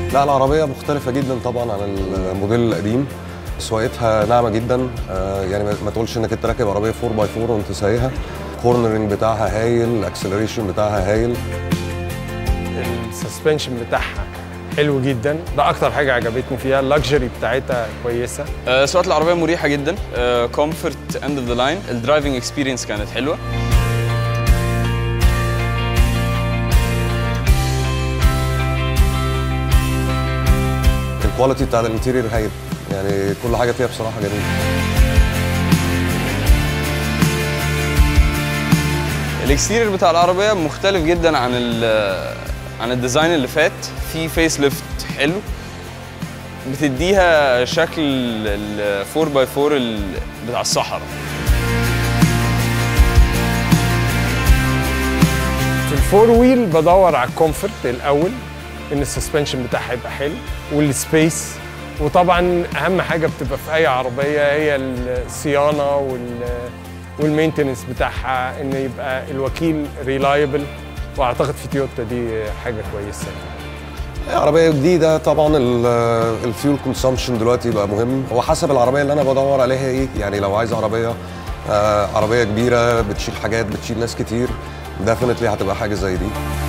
لا العربية مختلفة جدا طبعا عن الموديل القديم سواقتها ناعمة جدا آه، يعني ما ما تقولش انك انت راكب عربية 4 باي 4 وانت سايقها كورنرنج بتاعها هايل الاكسلريشن بتاعها هايل السسبنشن بتاعها حلو جدا ده اكتر حاجه عجبتني فيها اللكجري بتاعتها كويسه آه، سواقة العربية مريحة جدا كومفورت اند اوف ذا لاين الدرايفنج اكسبيرينس كانت حلوة الكواليتي بتاع الانتيريور هايل يعني كل حاجة فيها بصراحة جميلة الاكستيرير بتاع العربية مختلف جدا عن ال عن الديزاين اللي فات في فيس ليفت حلو بتديها شكل ال 4 باي 4 ال- بتاع الصحراء في الفور ويل بدور على الكومفورت الاول ان السسبنشن بتاعها يبقى حلو والسبيس وطبعا اهم حاجه بتبقى في اي عربيه هي الصيانه وال والمينتنس بتاعها ان يبقى الوكيل ريلايبل واعتقد في تويوتا دي حاجه كويسه عربية جديدة طبعا الفيول كونسومشن دلوقتي بقى مهم هو حسب العربية اللي أنا بدور عليها إيه يعني لو عايز عربية آه، عربية كبيرة بتشيل حاجات بتشيل ناس كتير ديفنتلي هتبقى حاجة زي دي